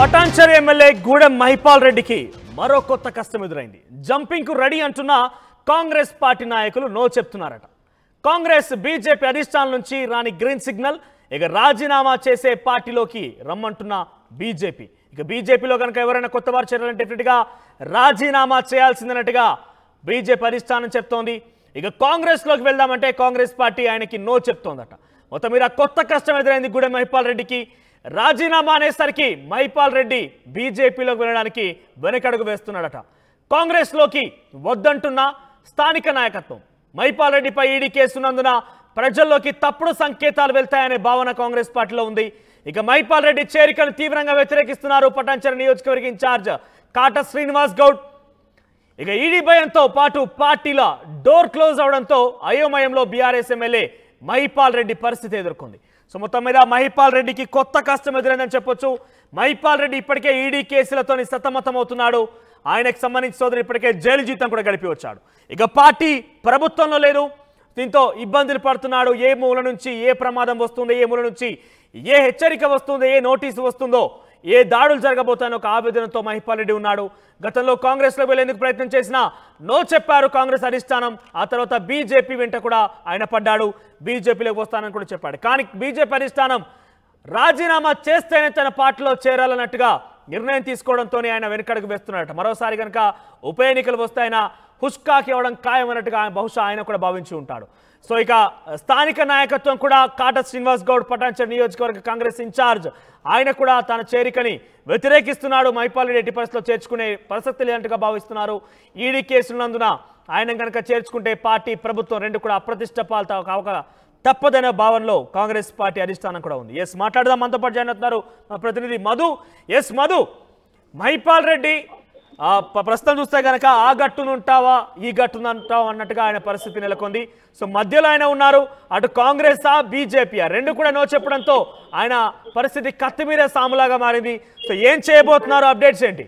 పటాన్చర్ MLA Gudem Mahipal రెడ్డికి మరో కొత్త కష్టం ఎదురైంది జంపింగ్ కు రెడీ అంటున్న కాంగ్రెస్ పార్టీ నాయకులు నో చెప్తున్నారట కాంగ్రెస్ బీజేపీ అధిష్టానం నుంచి రాని గ్రీన్ సిగ్నల్ ఇక రాజీనామా చేసే పార్టీలోకి రమ్మంటున్న బీజేపీ ఇక బీజేపీలో కనుక ఎవరైనా కొత్త వారు చేరాలంటే డెఫినెట్గా రాజీనామా చేయాల్సిందన్నట్టుగా బీజేపీ అధిష్టానం చెప్తోంది ఇక కాంగ్రెస్లోకి వెళ్దామంటే కాంగ్రెస్ పార్టీ ఆయనకి నో చెప్తోందట మొత్తం మీద కొత్త కష్టం ఎదురైంది గూడెం మహిపాల్ రెడ్డికి రాజీనామా అనేసరికి మహిపాల్ రెడ్డి బీజేపీలోకి వెళ్ళడానికి వెనకడుగు వేస్తున్నాడట కాంగ్రెస్లోకి వద్దంటున్న స్థానిక నాయకత్వం మహిపాల్ రెడ్డిపై ఈడీ కేసున్నందున ప్రజల్లోకి తప్పుడు సంకేతాలు వెళ్తాయనే భావన కాంగ్రెస్ పార్టీలో ఉంది ఇక మహిపాల్ రెడ్డి చేరికను తీవ్రంగా వ్యతిరేకిస్తున్నారు పటాన్చర్ నియోజకవర్గ ఇన్ఛార్జ్ కాట శ్రీనివాస్ గౌడ్ ఇక ఈడీ భయంతో పాటు పార్టీల డోర్ క్లోజ్ అవడంతో అయోమయంలో బీఆర్ఎస్ ఎమ్మెల్యే మహిపాల్ రెడ్డి పరిస్థితి ఎదుర్కొంది సో మొత్తం మీద మహిపాల్ రెడ్డికి కొత్త కష్టం ఎదురైందని చెప్పొచ్చు మహిపాల్ రెడ్డి ఇప్పటికే ఈడీ కేసులతో సతమతం అవుతున్నాడు ఆయనకు సంబంధించి సోదరు ఇప్పటికే జైలు జీతం కూడా గడిపి వచ్చాడు ఇక పార్టీ ప్రభుత్వంలో లేదు దీంతో ఇబ్బందులు పడుతున్నాడు ఏ మూల నుంచి ఏ ప్రమాదం వస్తుందో ఏ మూల నుంచి ఏ హెచ్చరిక వస్తుందో ఏ నోటీసు వస్తుందో ఏ దాడులు జరగబోతాయని ఒక ఆవేదనతో మహిపాల్ రెడ్డి ఉన్నాడు గతంలో కాంగ్రెస్లో వెళ్లేందుకు ప్రయత్నం చేసినా నో చెప్పారు కాంగ్రెస్ అధిష్టానం ఆ తర్వాత బీజేపీ వెంట కూడా ఆయన పడ్డాడు బీజేపీలోకి వస్తానని కూడా చెప్పాడు కానీ బీజేపీ అధిష్టానం రాజీనామా చేస్తేనే తన పార్టీలో చేరాలన్నట్టుగా నిర్ణయం తీసుకోవడంతోనే ఆయన వెనుకడుగు వేస్తున్నాడట మరోసారి కనుక ఉప ఎన్నికలు వస్తే ఆయన హుస్కాకి ఇవ్వడం ఖాయం అన్నట్టుగా ఆయన బహుశా ఆయన కూడా భావించి ఉంటాడు సో ఇక స్థానిక నాయకత్వం కూడా కాట శ్రీనివాస్ గౌడ్ పటాన్చర్ నియోజకవర్గ కాంగ్రెస్ ఇన్ఛార్జ్ ఆయన కూడా తన చేరికని వ్యతిరేకిస్తున్నాడు మైపాల్ రెడ్డి ఎట్టి పరిస్థితిలో చేర్చుకునే పరిస్థితి లేనట్టుగా భావిస్తున్నారు ఈడీ కేసులున్నందున ఆయన కనుక చేర్చుకుంటే పార్టీ ప్రభుత్వం రెండు కూడా అప్రతిష్ట పాలత కావక తప్పదనే భావనలో కాంగ్రెస్ పార్టీ అధిష్టానం కూడా ఉంది ఎస్ మాట్లాడదాం మనతో పాటు జాయిన్ అవుతున్నారు మా ప్రతినిధి మధు ఎస్ మధు మహిపాల్ రెడ్డి ఆ, ప- ప్రస్తుతం చూస్తే కనుక ఆ గట్టును ఉంటావా ఈ గట్టును ఉంటావా అన్నట్టుగా ఆయన పరిస్థితి నెలకొంది సో మధ్యలో ఆయన ఉన్నారు అటు కాంగ్రెస్ ఆ బీజేపీ రెండు కూడా నో చెప్పడంతో ఆయన పరిస్థితి కత్తిమీరే సాములాగా మారింది సో ఏం చేయబోతున్నారు అప్డేట్స్ ఏంటి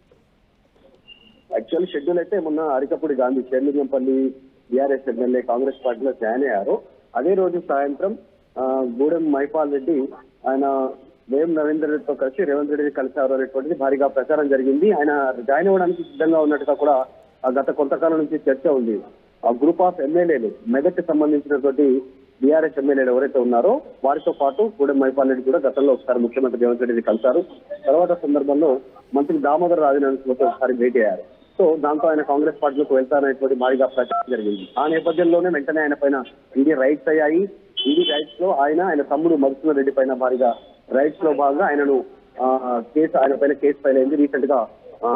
యాక్చువల్ షెడ్యూల్ అయితే మొన్న Arikapudi Gandhi Serilingampally BRS MLA Congress పార్టీలో జాయిన్ అయ్యారు అదే రోజు సాయంత్రం ఆ, గూడెం మైపాల్ రెడ్డి ఆయన వేం నరేందర్ రెడ్డితో కలిసి రేవంత్ రెడ్డి కలిశారు అనేటువంటిది భారీగా ప్రచారం జరిగింది ఆయన జాయిన్ అవ్వడానికి సిద్ధంగా ఉన్నట్టుగా కూడా ఆ, గత కొంతకాలం నుంచి చర్చ ఉంది ఆ గ్రూప్ ఆఫ్ ఎమ్మెల్యేలు మెదక్కి సంబంధించినటువంటి బీఆర్ఎస్ ఎమ్మెల్యేలు ఎవరైతే ఉన్నారో వారితో పాటు గూడెం మైపాల్ రెడ్డి కూడా గతంలో ఒకసారి ముఖ్యమంత్రి రేవంత్ రెడ్డిని కలిశారు తర్వాత సందర్భంలో మంత్రి దామోదర్ రాజనాథ్ ఒకసారి భేటీ అయ్యారు సో దాంతో ఆయన కాంగ్రెస్ పార్టీలోకి వెళ్తారనేటువంటి భారీగా ప్రచారం జరిగింది ఆ నేపథ్యంలోనే వెంటనే ఆయన పైన ఈడీ రైట్స్ అయ్యాయి ఈడీ రైట్స్ లో ఆయన ఆయన తమ్ముడు మధుసూదన్ రెడ్డి పైన భారీగా రైట్స్ లో భాగంగా ఆయనను ఆ, కేసు ఆయన పైన కేసు ఫైల్ అయింది రీసెంట్ గా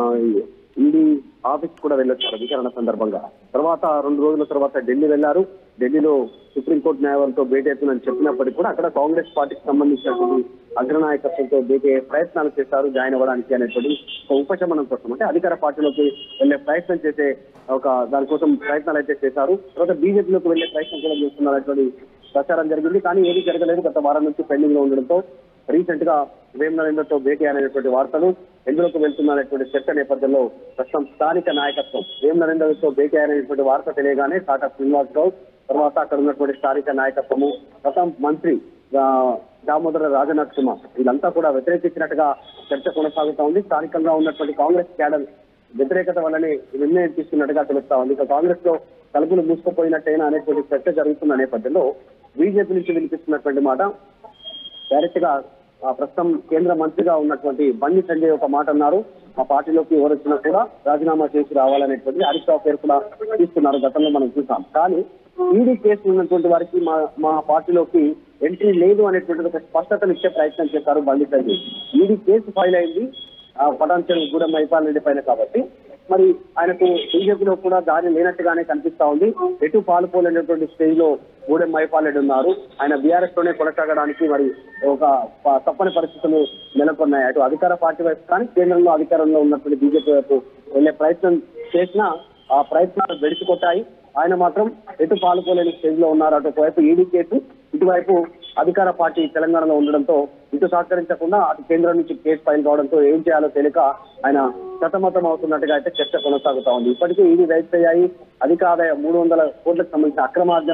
ఈడీ ఆఫీస్ కూడా వెళ్ళొచ్చారు విచారణ సందర్భంగా తర్వాత రెండు రోజుల తర్వాత ఢిల్లీ వెళ్లారు ఢిల్లీలో సుప్రీంకోర్టు న్యాయవాదితో భేటీ అవుతుందని చెప్పినప్పటికీ కూడా అక్కడ కాంగ్రెస్ పార్టీకి సంబంధించినటువంటి అగ్రనాయకత్వంతో భేటీ అయ్యే ప్రయత్నాలు చేశారు జాయిన్ అవ్వడానికి అనేటువంటి ఒక ఉపశమనం కోసం అంటే అధికార పార్టీలోకి వెళ్లే ప్రయత్నం చేసే ఒక దానికోసం ప్రయత్నాలు అయితే చేశారు తర్వాత బీజేపీలోకి వెళ్లే ప్రయత్నం కూడా చేస్తున్నటువంటి ప్రచారం జరిగింది కానీ ఏది జరగలేదు గత వారం నుంచి పెండింగ్ లో ఉండడంతో రీసెంట్ గా వేం నరేందర్తో భేటీ అనేటువంటి వార్తలు ఎందులోకి వెళ్తున్నటువంటి చర్చ నేపథ్యంలో ప్రస్తుతం స్థానిక నాయకత్వం వేం నరేందర్తో భేటీ అనేటువంటి వార్త తెలియగానే టాటా శ్రీనివాస్ గౌడ్ తర్వాత అక్కడ ఉన్నటువంటి స్థానిక నాయకత్వము ప్రస్తుతం మంత్రి ఆ, దామోదర రాజనాథ్ కుమార్ వీళ్ళంతా కూడా వ్యతిరేకించినట్టుగా చర్చ కొనసాగుతా ఉంది స్థానికంగా ఉన్నటువంటి కాంగ్రెస్ క్యాడర్ వ్యతిరేకత వల్లనే ఈ నిర్ణయం తీసుకున్నట్టుగా తెలుస్తా ఉంది ఇక కాంగ్రెస్ లో తలుపులు మూసుకుపోయినట్టేనా అనేటువంటి చర్చ జరుగుతున్న నేపథ్యంలో బీజేపీ నుంచి వినిపిస్తున్నటువంటి మాట డైరెక్ట్ గా ఆ, ప్రస్తుతం కేంద్ర మంత్రిగా ఉన్నటువంటి బండి సంజయ్ ఒక మాట అన్నారు మా పార్టీలోకి ఎవరు వచ్చినా కూడా రాజీనామా చేసి రావాలనేటువంటి హరీష్ రావు పేరు కూడా తీసుకున్నారు గతంలో మనం చూసాం కానీ ఈడీ కేసు ఉన్నటువంటి వారికి మా మా పార్టీలోకి ఎంట్రీ లేదు అనేటువంటి ఒక స్పష్టతను ఇచ్చే ప్రయత్నం చేశారు బండి సంజయ్ ఈడీ కేసు ఫైల్ అయింది ఆ, పటాన్చెరు గూడెం మైపాల్ రెడ్డి పైన కాబట్టి మరి ఆయనకు బీజేపీలో కూడా దారి లేనట్టుగానే కనిపిస్తా ఉంది ఎటు పాలుపోలేనటువంటి స్టేజ్ లో గూడెం మైపాల్ రెడ్డి ఉన్నారు ఆయన బీఆర్ఎస్ లోనే కొనసాగడానికి మరి ఒక ప- తప్పని పరిస్థితులు నెలకొన్నాయి అటు అధికార పార్టీ వైపు కానీ కేంద్రంలో అధికారంలో ఉన్నటువంటి బీజేపీ వైపు వెళ్లే ప్రయత్నం చేసినా ఆ ప్రయత్నాలు వెడిచికొట్టాయి ఆయన మాత్రం ఎటు పాలుపోలేని స్టేజ్ లో ఉన్నారు అటు ఒకవైపు ఈడీ కేసు ఇటువైపు అధికార పార్టీ తెలంగాణలో ఉండడంతో ఇటు సహకరించకుండా అటు కేంద్రం నుంచి కేసు ఫైల్ కావడంతో ఏం చేయాలో తెలియక ఆయన సతమతం అవుతున్నట్టుగా అయితే చర్చ కొనసాగుతా ఉంది ఇప్పటికే ఈడీ రైట్స్ అయ్యాయి అధిక ఆదాయం మూడు వందల కోట్లకు సంబంధించిన అక్రమార్జన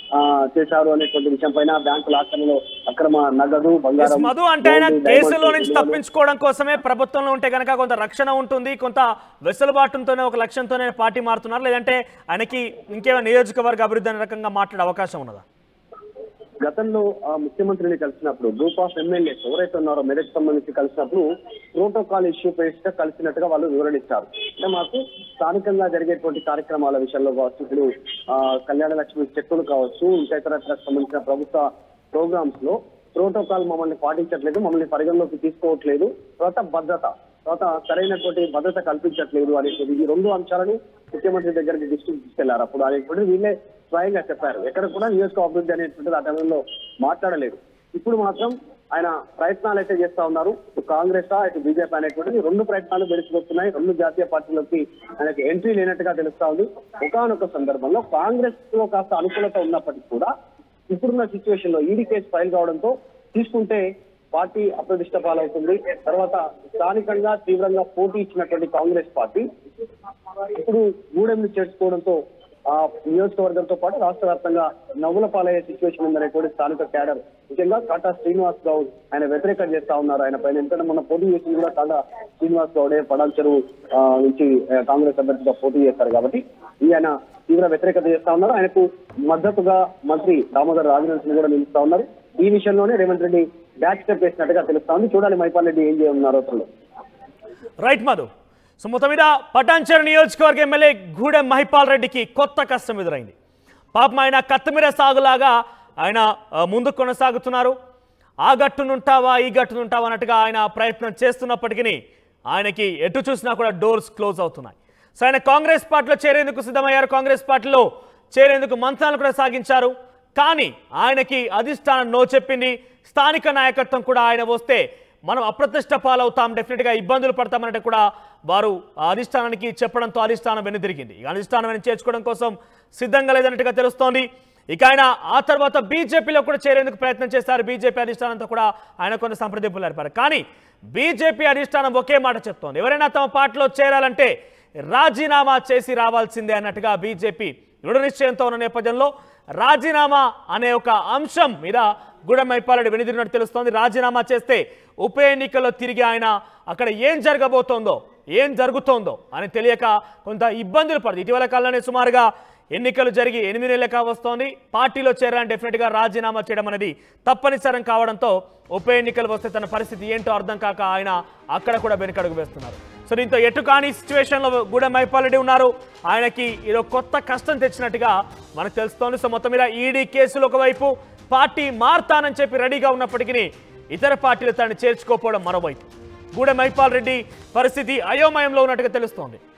ఆ, చేశారు అనేటువంటి విషయం పైన బ్యాంకు లాకర్లలో అక్రమ నగదు బంగారం మధు అంటే ఆయన గోల్డ్, కేసులో డైమండ్స్, నుంచి విలువలు- తప్పించుకోవడం కోసమే ప్రభుత్వంలో ఉంటే కనుక కొంత రక్షణ ఉంటుంది కొంత వెసులుబాటుతోనే ఒక లక్ష్యంతోనే పార్టీ మారుతున్నారు లేదంటే ఆయనకి ఇంకేమైనా నియోజకవర్గ అభివృద్ధి అనే రకంగా మాట్లాడే అవకాశం ఉన్నదా గతంలో ఆ ముఖ్యమంత్రిని కలిసినప్పుడు గ్రూప్ ఆఫ్ ఎమ్మెల్యేస్ ఎవరైతే ఉన్నారో మెదక్ సంబంధించి కలిసినప్పుడు ప్రోటోకాల్ ఇష్యూ పేస్ట్ కలిసినట్టుగా వాళ్ళు వివరణించారు అంటే మాకు స్థానికంగా జరిగేటువంటి కార్యక్రమాల విషయంలో కావచ్చు ఇప్పుడు ఆ, కళ్యాణ లక్ష్మి చెక్కులు కావచ్చు ఇంకా ఇతరత్రకు సంబంధించిన ప్రభుత్వ ప్రోగ్రామ్స్ లో ప్రోటోకాల్ మమ్మల్ని పాటించట్లేదు మమ్మల్ని పరిగణలోకి తీసుకోవట్లేదు తర్వాత భద్రత తర్వాత సరైనటువంటి భద్రత కల్పించట్లేదు అనేటువంటి ఈ రెండు అంశాలను ముఖ్యమంత్రి దగ్గరికి దృష్టికి తీసుకెళ్లారు అప్పుడు అనేటువంటి వీళ్ళే స్వయంగా చెప్పారు ఎక్కడ కూడా నియోజక అభివృద్ధి అనేటువంటిది ఆ టైంలో మాట్లాడలేదు ఇప్పుడు మాత్రం ఆయన ప్రయత్నాలు అయితే చేస్తా ఉన్నారు ఇటు కాంగ్రెస్ ఇటు బీజేపీ అనేటువంటిది రెండు ప్రయత్నాలు వెలుచుకొస్తున్నాయి రెండు జాతీయ పార్టీలోకి ఆయనకి ఎంట్రీ లేనట్టుగా తెలుస్తా ఉంది ఒకనొక సందర్భంలో కాంగ్రెస్ లో కాస్త అనుకూలత ఉన్నప్పటికీ కూడా ఇప్పుడున్న సిచ్యువేషన్ లో ఈడీ కేసు ఫైల్ కావడంతో తీసుకుంటే పార్టీ అప్రతిష్ట పాలవుతుంది తర్వాత స్థానికంగా తీవ్రంగా పోటీ ఇచ్చినటువంటి కాంగ్రెస్ పార్టీ ఇప్పుడు గూడెంని చేర్చుకోవడంతో ఆ నియోజకవర్గంతో పాటు రాష్ట్ర వ్యాప్తంగా నవ్వుల పాలయ్యే సిచ్యువేషన్ ఉందనేటువంటి స్థానిక క్యాడర్ ముఖ్యంగా కాటా శ్రీనివాస్ గౌడ్ ఆయన వ్యతిరేకం చేస్తా ఉన్నారు ఆయన పైన ఎందుకంటే మొన్న పోటీ చేసింది కూడా కాటా శ్రీనివాస్ గౌడే పడాన్ చెరువు ఆ, నుంచి ఆ, కాంగ్రెస్ అభ్యర్థిగా పోటీ చేస్తారు కాబట్టి ఈయన తీవ్ర వ్యతిరేకత చేస్తా ఉన్నారు ఆయనకు మద్దతుగా మంత్రి దామోదర్ రాజనరసింహ కూడా నిలుస్తా ఉన్నారు ఈ విషయంలోనే రేవంత్ రెడ్డి బ్యాక్ స్టెప్ వేసినట్టుగా తెలుస్తా ఉంది చూడాలి మైపాల్ రెడ్డి ఏం చేయనున్నారో అసలు రైట్ మధు సో మొత్తం మీద పటాన్చెరు నియోజకవర్గ ఎమ్మెల్యే గూడెం మహిపాల్ రెడ్డికి కొత్త కష్టం ఎదురైంది పాపం ఆయన కత్తిమీర సాగులాగా ఆయన ఆ, ముందుకు కొనసాగుతున్నారు ఆ గట్టునుంటావా ఈ గట్టునుంటావా అన్నట్టుగా ఆయన ప్రయత్నం చేస్తున్నప్పటికీ ఆయనకి ఎటు చూసినా కూడా డోర్స్ క్లోజ్ అవుతున్నాయి సో ఆయన కాంగ్రెస్ పార్టీలో చేరేందుకు సిద్ధమయ్యారు కాంగ్రెస్ పార్టీలో చేరేందుకు మంత్రాలు కూడా సాగించారు కానీ ఆయనకి అధిష్టానం నో చెప్పింది స్థానిక నాయకత్వం కూడా ఆయన వస్తే మనం అప్రతిష్ట పాలవుతాం డెఫినెట్గా ఇబ్బందులు పడతామన్నట్టు కూడా వారు ఆ అధిష్టానానికి చెప్పడంతో అధిష్టానం వెనుదిరిగింది ఇక అధిష్టానం వెను చేర్చుకోవడం కోసం సిద్ధంగా లేదన్నట్టుగా తెలుస్తోంది ఇక ఆయన ఆ తర్వాత బీజేపీలో కూడా చేరేందుకు ప్రయత్నం చేశారు బీజేపీ అధిష్టానంతో కూడా ఆయన కొన్ని సంప్రదింపులు జరిపారు కానీ బీజేపీ అధిష్టానం ఒకే మాట చెప్తోంది ఎవరైనా తమ పార్టీలో చేరాలంటే రాజీనామా చేసి రావాల్సిందే అన్నట్టుగా బీజేపీ దృఢ నిశ్చయంతో ఉన్న నేపథ్యంలో రాజీనామా అనే ఒక అంశం మీద గూడెం మైపాలరెడ్డి వెనుదిరినట్టు తెలుస్తోంది రాజీనామా చేస్తే ఉప ఎన్నికల్లో తిరిగి ఆయన అక్కడ ఏం జరగబోతోందో ఏం జరుగుతోందో అని తెలియక కొంత ఇబ్బందులు పడుతుంది ఇటీవల కాలంలోనే సుమారుగా ఎన్నికలు జరిగి ఎనిమిది నెలలుగా వస్తోంది పార్టీలో చేరాలని డెఫినెట్గా రాజీనామా చేయడం అనేది తప్పనిసరం కావడంతో ఉప ఎన్నికలు వస్తే తన పరిస్థితి ఏంటో అర్థం కాక ఆయన అక్కడ కూడా వెనుకడుగు వేస్తున్నారు సో దీంతో ఎటు కాని సిచ్యువేషన్లో గూడెం మైపాలరెడ్డి ఉన్నారు ఆయనకి ఏదో కొత్త కష్టం తెచ్చినట్టుగా మనకు తెలుస్తోంది సో మొత్తం మీద ఈడీ కేసులు ఒకవైపు పార్టీ మారుతానని చెప్పి రెడీగా ఉన్నప్పటికీ ఇతర పార్టీలు తనని చేర్చుకోకపోవడం మరోవైపు గూడెం మైపాల్ రెడ్డి పరిస్థితి అయోమయంలో ఉన్నట్టుగా తెలుస్తోంది